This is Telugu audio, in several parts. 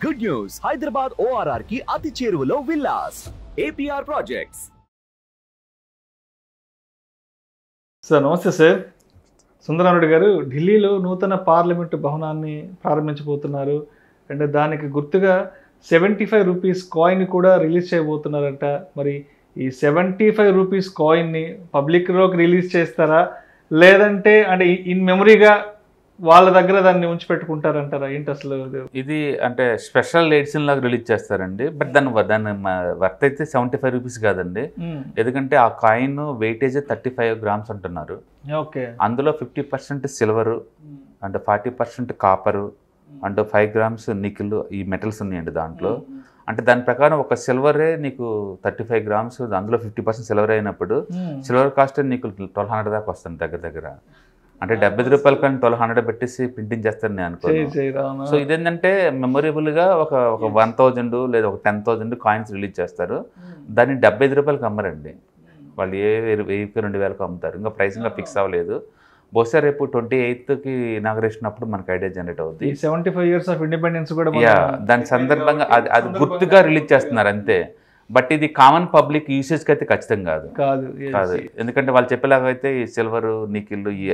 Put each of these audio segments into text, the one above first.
గుడ్ న్యూస్ హైదరాబాద్ ఓఆర్ఆర్ కి అతి చేరువలో విల్లాస్ ఏపీఆర్ ప్రాజెక్ట్స్ సార్ నమస్తే సార్ సుందరారెడ్డి గారు ఢిల్లీలో నూతన పార్లమెంటు భవనాన్ని ప్రారంభించబోతున్నారు అండ్ దానికి గుర్తుగా సెవెంటీ ఫైవ్ రూపీస్ కాయిన్ కూడా రిలీజ్ చేయబోతున్నారంట మరి ఈ సెవెంటీ ఫైవ్ రూపీస్ కాయిన్ని పబ్లిక్లోకి రిలీజ్ చేస్తారా లేదంటే అంటే ఇన్ మెమరీగా వాళ్ళ దగ్గర దాన్ని ఉంచి పెట్టుకుంటారంటారా ఏంటి అసలు ఇది? ఇది అంటే స్పెషల్ ఎడిషన్ లాగా రిలీజ్ చేస్తారండి బట్ దాని దాని వర్త్ అయితే సెవెంటీ ఫైవ్ రూపీస్ కాదండి మ్మ్. ఎందుకంటే ఆ coin weightage thirty five grams అంటున్నారు ఓకే అందులో fifty percent silver and forty percent copper and five grams nickel ఈ మెటల్స్ ఉన్నాయండి దాంట్లో అంటే దాని ప్రకారం ఒక సిల్వరే నీకు థర్టీ ఫైవ్ గ్రామ్స్ అందులో ఫిఫ్టీ పర్సెంట్ సిల్వర్ అయినప్పుడు మ్మ్. సిల్వర్ కాస్ట్ నీకు ట్వెల్వ్ హండ్రెడ్ దాకా వస్తుంది దగ్గర దగ్గర అంటే డెబ్బై ఐదు రూపాయలు కానీ ట్వెల్వ్ హండ్రెడ్ పెట్టేసి ప్రింటింగ్ చేస్తాను నేను చేయి అనుకో చేయి రావునా? సో ఇదేంటంటే మెమొరబుల్గా ఒక ఒక వన్ థౌజండ్ లేదా ఒక టెన్ థౌజండ్ కాయిన్స్ రిలీజ్ చేస్తారు దాన్ని డెబ్బై ఐదు రూపాయలకి అమ్మరండి వాళ్ళు ఏ వెయ్యి- వెయ్యికి రెండు వేలకు అమ్ముతారు ఇంకా ప్రైస్ ఇంకా ఫిక్స్ అవ్వలేదు బహుశా రేపు ట్వంటీ ఎయిత్కి ఇనాగరేషన్ అప్పుడు మనకి ఐడియా జనరేట్ ఈ అవుతుంది seventy five years of independence కూడా మన- యా దాని సందర్భంగా అది అది గుర్తుగా రిలీజ్ చేస్తున్నారు అంతే బట్ ఇది కామన్ పబ్లిక్ యూసేజ్కి అయితే ఖచ్చితంగా కాదు కాదు yes. కాదు ఎందుకంటే వాళ్ళు చెప్పేలాగా అయితే ఈ సిల్వర్ నికిల్ ఈ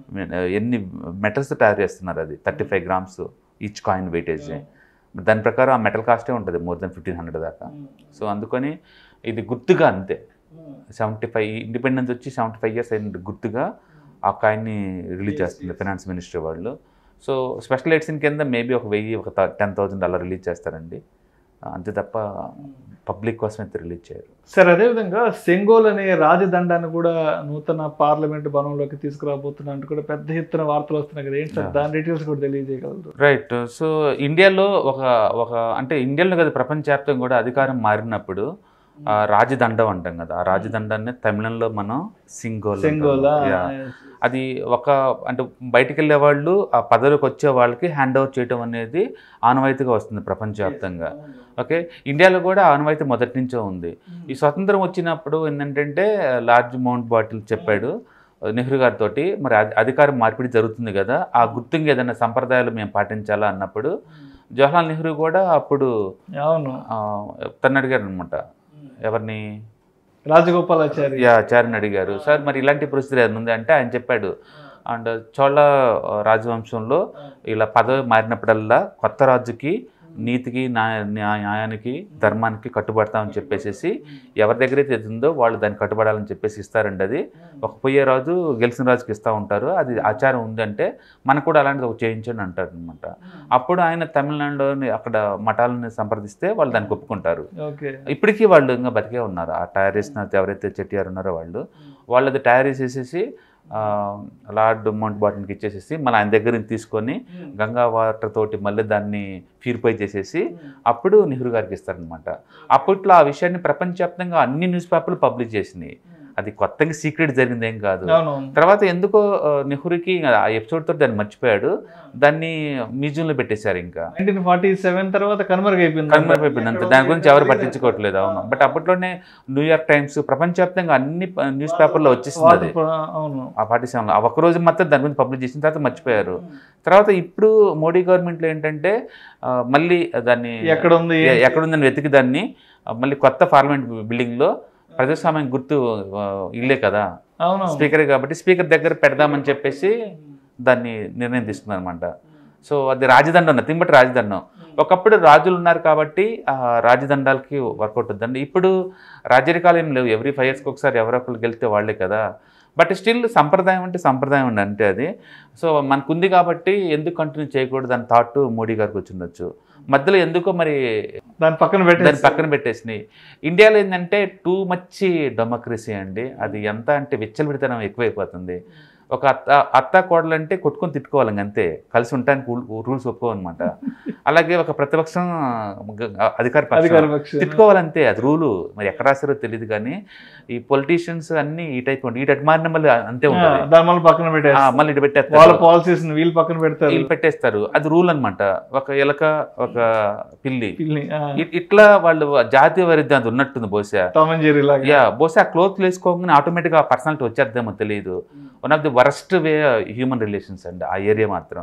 ఎన్ని మెటల్స్ తయారు చేస్తున్నారు అది thirty five grams each coin weightage దాని ప్రకారం ఆ మెటల్ కాస్టే ఉంటుంది మోర్ దెన్ ఫిఫ్టీన్ హండ్రెడ్ దాకా సో అందుకని ఇది గుర్తుగా అంతే సెవెంటీ ఫైవ్ ఇండిపెండెన్స్ వచ్చి సెవెంటీ ఫైవ్ ఇయర్స్ అయిన గుర్తుగా ఆ కాయిన్ని రిలీజ్ చేస్తుంది ఫైనాన్స్ మినిస్ట్రీ వాళ్ళు సో స్పెషల్ ఎడిషన్ కింద మేబీ ఒక వెయ్యి ఒక టెన్ థౌజండ్ అలా రిలీజ్ చేస్తారండి అంతే తప్ప పబ్లిక్ కోసం అయితే రిలీజ్ చేయరు సార్ అదేవిధంగా సెంగోల్ అనే రాజదండాన్ని కూడా నూతన పార్లమెంట్ భవనంలోకి తీసుకురాబోతున్నట్టు కూడా పెద్ద ఎత్తున వార్తలు వస్తున్నాయి కదా ఏంటి సార్ Yeah. దాని డీటెయిల్స్ కూడా తెలియజేయగలరు రైట్ సో ఇండియాలో ఒక ఒక అంటే ఇండియాలో కదా ప్రపంచవ్యాప్తంగా కూడా అధికారం మారినప్పుడు ఆ రాజదండం అంటాం కదా ఆ రాజదండాన్ని తమిళంలో మనం సింగోల్ అంటాం. సెంగోలా Yeah. అది ఒక అంటే బయటికి వెళ్ళే వాళ్ళు ఆ పదవికి వచ్చే వాళ్ళకి హ్యాండ్ ఓవర్ చేయడం అనేది ఆనవాయితీగా వస్తుంది ప్రపంచవ్యాప్తంగా ఓకే ఇండియాలో కూడా ఆనవాయితీ మొదటి నుంచే ఉంది ఈ స్వతంత్రం వచ్చినప్పుడు ఏంటంటే లార్జ్ మౌంట్ బాటిల్ చెప్పాడు నెహ్రూ గారితో మరి అధి- అధికారం మార్పిడి జరుగుతుంది కదా ఆ గుర్తుంగా ఏదైనా సంప్రదాయాలు మేము పాటించాలా అన్నప్పుడు జవహర్లాల్ నెహ్రూ కూడా అప్పుడు అవును ఆ, తను అడిగారు అనమాట ఎవరిని రాజగోపాలాచారి యా చారిని అడిగారు సార్ మరి ఇలాంటి పరిస్థితి ఏదైనా ఉంది అంటే ఆయన చెప్పాడు అండ్ చోళ ఆ, రాజవంశంలో ఇలా పదవి మారినప్పుడల్లా కొత్త రాజుకి నీతికి న్యాయ న్యాయ- న్యాయానికి ధర్మానికి కట్టుబడతామని చెప్పేసి ఎవరి దగ్గర అయితే ఇది ఉందో వాళ్ళు దాన్ని కట్టుబడాలని చెప్పేసి ఇస్తారండి అది ఒక పోయే రాజు గెలిచిన రాజుకి ఇస్తూ ఉంటారు అది ఆచారం ఉందంటే మనకు కూడా అలాంటిది ఒక చేయించండి అంటారు అనమాట అప్పుడు ఆయన తమిళనాడులోని అక్కడ మఠాలను సంప్రదిస్తే వాళ్ళు దానికి ఒప్పుకుంటారు ఓకే ఇప్పటికీ వాళ్ళు ఇంకా బతికే ఉన్నారు ఆ టైర్ వేసిన ఎవరైతే చెట్టియారు ఉన్నారో వాళ్ళు వాళ్ళు అది టైర్ వేసేసేసి ఆ, లార్డ్ మౌంట్ బాటన్కి ఇచ్చేసేసి మళ్ళీ ఆయన దగ్గర నుంచి తీసుకొని గంగా వాటర్ తోటి మళ్ళీ దాన్ని ప్యూరిఫై చేసేసి అప్పుడు నెహ్రూ గారికి ఇస్తారనమాట అప్పట్లో ఆ విషయాన్ని ప్రపంచవ్యాప్తంగా అన్ని న్యూస్ పేపర్లు పబ్లిష్ చేసినాయి అది కొత్తగా సీక్రెట్ జరిగింది ఏం కాదు అవునవును తర్వాత ఎందుకో ఆ, నెహ్రూకి ఆ ఎపిసోడ్ తోటి దాన్ని మర్చిపోయాడు దాన్ని మ్యూజియంలో పెట్టేశారు ఇంకా నైన్టీన్ ఫార్టీ సెవెన్ తర్వాత కనుమరుగైపోయింది కనుమరుగైపోయింది అంతే దాని గురించి ఎవరు పట్టించుకోవట్లేదు అవును బట్ అప్పట్లోనే న్యూయార్క్ టైమ్స్ ప్రపంచవ్యాప్తంగా అన్ని న్యూస్ పేపర్లో వచ్చేసింది అది వాటర్- అవును ఆ పార్టీ సెవెన్లో ఆ ఒక్క రోజు మాత్రం దాని గురించి పబ్లిష్ చేసిన తర్వాత మర్చిపోయారు తర్వాత ఇప్పుడు మోడీ గవర్నమెంట్లో ఏంటంటే ఆ, మళ్ళీ దాన్ని ఎక్కడ ఉంది ఎ- ఎక్కడుందని వెతికి దాన్ని ఆ, మళ్ళీ కొత్త పార్లమెంట్ బిల్డింగ్లో ప్రజాస్వామ్యం గుర్తు ఆ, ఇల్లే కదా అవును స్పీకరే కాబట్టి స్పీకర్ దగ్గర పెడదామని చెప్పేసి దాన్ని నిర్ణయం తీసుకున్నారు అనమాట సో అది రాజదండం నథింగ్ బట్ రాజదండం ఒకప్పుడు రాజులు ఉన్నారు కాబట్టి ఆ రాజదండాలకి వర్కౌట్ అవుతుందండి ఇప్పుడు రాజరికాలు ఏం లేవు ఎవ్రీ ఫైవ్ ఇయర్స్కి ఒకసారి ఎవరో ఒకరు గెలిస్తే వాళ్ళే కదా బట్ స్టిల్ సంప్రదాయం అంటే సంప్రదాయం ఉండి అంటే అది సో మనకు ఉంది కాబట్టి ఎందుకు కంటిన్యూ చేయకూడదు దాని థాట్ మోడీ గారికి వచ్చి ఉండొచ్చు మధ్యలో ఎందుకో మరి దాని పక్కన దాన్ని పెట్టేసి పక్కన పెట్టేసినాయి ఇండియాలో ఏంటంటే టూ మచ్ డెమోక్రసీ అండి అది ఎంత అంటే విచ్చలవిడితనం ఎక్కువైపోతుంది ఒక అత్త అత్త కోడలు అంటే కొట్టుకొని తిట్టుకోవాలి ఇంక అంతే కలిసి ఉండటానికి రూల్స్ ఒప్పుకోవన్నమాట అలాగే ఒక ప్రతిపక్షం గ- అధికార అధికార పక్షం పక్షం తిట్టుకోవాలంతే అది రూలు మరి ఎక్కడ రాశారో తెలియదు కానీ ఈ పొలిటీషియన్స్ అన్ని ఈ టైప్ ఉండి ఈ టైప్ మారిన మళ్ళీ అంతే ఆ, ఉంటుంది దాని మళ్ళీ పక్కన పెట్టేసి మళ్ళీ ఇటు వాళ్ళ పెట్టేస్తారు పాలసీస్ వీళ్ళు పక్కన పెడతారు వీళ్ళు పెట్టేస్తారు అది రూల్ అన్నమాట ఒక ఎలక ఒక పిల్లి పిల్లి ఇ- ఇట్లా వాళ్ళు జాతీయ వైరుధ్యం అది ఉన్నట్టుంది బహుశా టామ్ అండ్ జెర్రీ లాగా యా బహుశా ఆ క్లోత్ వేసుకోగానే ఆటోమేటిక్గా ఆ పర్సనాలిటీ వచ్చేద్దేమో తెలియదు one of the worst way human relations అండి ఆ ఏరియా మాత్రం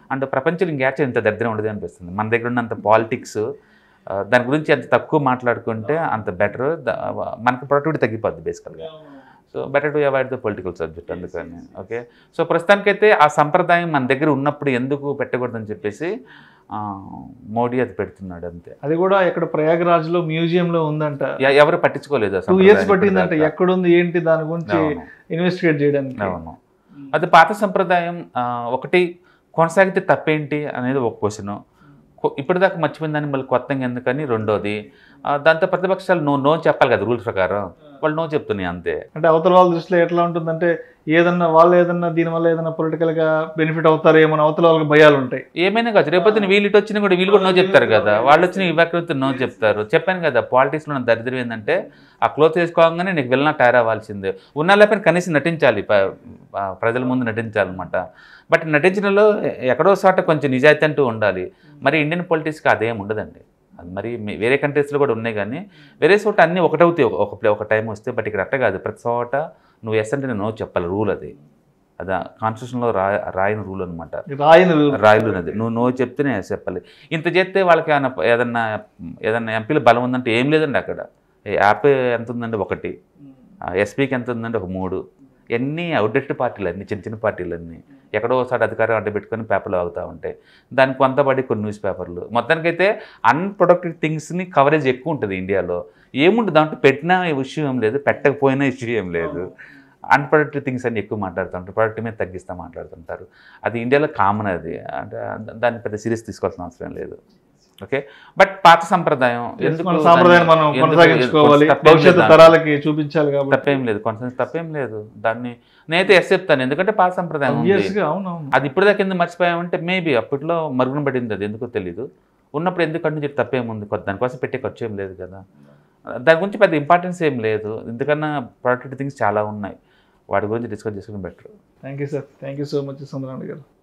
అండ్ ప్రపంచంలో ఇంకేచే ఇంత దరిద్రం ఉండదు అనిపిస్తుంది మన దగ్గర ఉన్నంత పాలిటిక్స్ దాని గురించి ఎంత తక్కువ మాట్లాడుకుంటే అంత బెటర్ మనకి ప్రొడక్టివిటీ తగ్గిపోద్ది బేసికల్గా so better to avoid the political subject అందుకని ఓకే సో ప్రస్తుతానికైతే ఆ సంప్రదాయం మన దగ్గర ఉన్నప్పుడు ఎందుకు పెట్టకూడదని చెప్పేసి ఆ, మోడీ అది పెడుతున్నాడు అంతే అది కూడా ఇక్కడ ప్రయాగరాజ్ లో మ్యూజియం లో ఉందంట ఎ- ఎవరు పట్టించుకోలేదు ఆ టూ ఇయర్స్ సంప్రదాయం పట్టిందంట ఇప్పటిదాకా. ఎక్కడుంది ఏంటి దాని గురించి అవును. ఇన్వెస్టిగేట్ చేయడానికి అవును అది పాత సంప్రదాయం ఆ, ఒకటి కొనసాగితే తప్పేంటి అనేది ఒక క్వశ్చన్ ఇప్పటిదాకా మర్చిపోయిందని మళ్ళీ కొత్తగా ఎందుకని రెండోది ఆ, దాంతో ప్రతిపక్షాలు నో నో చెప్పాలి కదా రూల్స్ ప్రకారం వాళ్ళు నో చెప్తున్నాయి అంతే అంటే అవతల వాళ్ళ దృష్టిలో ఎట్లా ఉంటుందంటే ఏదన్నా వాళ్ళు ఏదన్నా దీనివల్ల ఏదన్నా పొలిటికల్ గా బెనిఫిట్ అవుతారేమో అని అవతల వాళ్ళకి భయాలు ఉంటాయి ఏమైనా కాదు రేపొద్దున వీళ్ళు ఇటు వచ్చినా కూడా వీళ్ళు కూడా నో చెప్తారు కదా వాళ్ళు వచ్చిన ఇవ్వకపోతే నో చెప్తారు చెప్పాను కదా పాలిటిక్స్లో ఉన్న దరిద్రం ఏంటంటే ఆ క్లోత్ వేసుకోగానే నీకు వెళ్ళినా టైర్ అవ్వాల్సిందే ఉన్నా లేకపోయినా కనీసం నటించాలి ప- ప- ప్రజల ముందు నటించాలన్నమాట బట్ నటించడంలో ఎక్కడో చోట కొంచెం నిజాయితీ అంటూ ఉండాలి మరి ఇండియన్ పొలిటిక్స్కి అదేం ఉండదండి అది మరి మీ- వేరే కంట్రీస్లో కూడా ఉన్నాయి కానీ వేరే చోట అన్నీ ఒకటవుతాయి ఒక- ఒక ప్లే ఒక టైం వస్తే బట్ ఇక్కడ అట్ట కాదు ప్రతి చోట నువ్వు ఎస్ అంటే నేను నో చెప్పాలి రూల్ అది అది కాన్స్టిట్యూషన్లో రా రాయని రూల్ అనమాట రాయని రాయలు ఉన్నది నువ్వు నో చెప్తేనే చెప్పాలి ఇంత చేస్తే వాళ్ళకి ఏమైనా ఏదన్నా ఏదన్నా ఎంపీల బలం ఉందంటే ఏం లేదండి అక్కడ యాప్ ఎంత ఉందండి ఒకటి ఎస్పీకి ఎంత ఉందండి ఒక మూడు ఎన్ని అవుట్డేటెడ్ పార్టీలు అన్ని చిన్న చిన్న పార్టీలు అన్నీ ఎక్కడో ఒకసారి అధికారం అడ్డబెట్టుకొని పేపర్లు ఆగుతూ ఉంటాయి దానికి కొంత పడి కొన్ని న్యూస్ పేపర్లు మొత్తానికైతే అన్ప్రొడక్టివ్ థింగ్స్ని కవరేజ్ ఎక్కువ ఉంటుంది ఇండియాలో ఏముంటుంది దాంట్లో పెట్టినా ఇష్యూ ఏం లేదు పెట్టకపోయినా ఇష్యూ ఏం లేదు అన్ప్రొడక్టివ్ థింగ్స్ అని ఎక్కువ మాట్లాడుతుంటారు ప్రొడక్ట్ మీద తగ్గిస్తూ మాట్లాడుతుంటారు అది ఇండియాలో కామన్ అది అంటే దాన్ని పెద్ద సీరియస్ తీసుకోవాల్సిన అవసరం లేదు ఓకే బట్ పాత సంప్రదాయం ఎందుకు మన సాంప్రదాయాన్ని మనం దాన్ని- ఎందుకు- కొనసాగించుకోవాలి తప్పేం లేదు భవిష్యత్తు దాంట్లో. తరాలకి చూపించాలి కాబట్టి తప్పేం లేదు కొంచెం తప్పేం లేదు దాన్ని నేనైతే ఎస్ చెప్తాను ఎందుకంటే పాత సంప్రదాయం ఉంది. Obvious గా అవునవును అది ఇప్పటిదాకా కింద మర్చిపోయామంటే మేబీ అప్పట్లో మరుగున పడింది అది ఎందుకో తెలియదు ఉన్నప్పుడు ఎందుకు కంటిన్యూ తప్పేముంది కొత్త దానికోసం పెట్టే ఖర్చు ఏం లేదు కదా దాని గురించి పెద్ద ఇంపార్టెన్స్ ఏం లేదు ఎందుకన్నా ప్రొడక్టివ్ థింగ్స్ చాలా ఉన్నాయి వాటి గురించి డిస్కస్ చేసుకుని better thank you sir thank you so much Sundarani గారు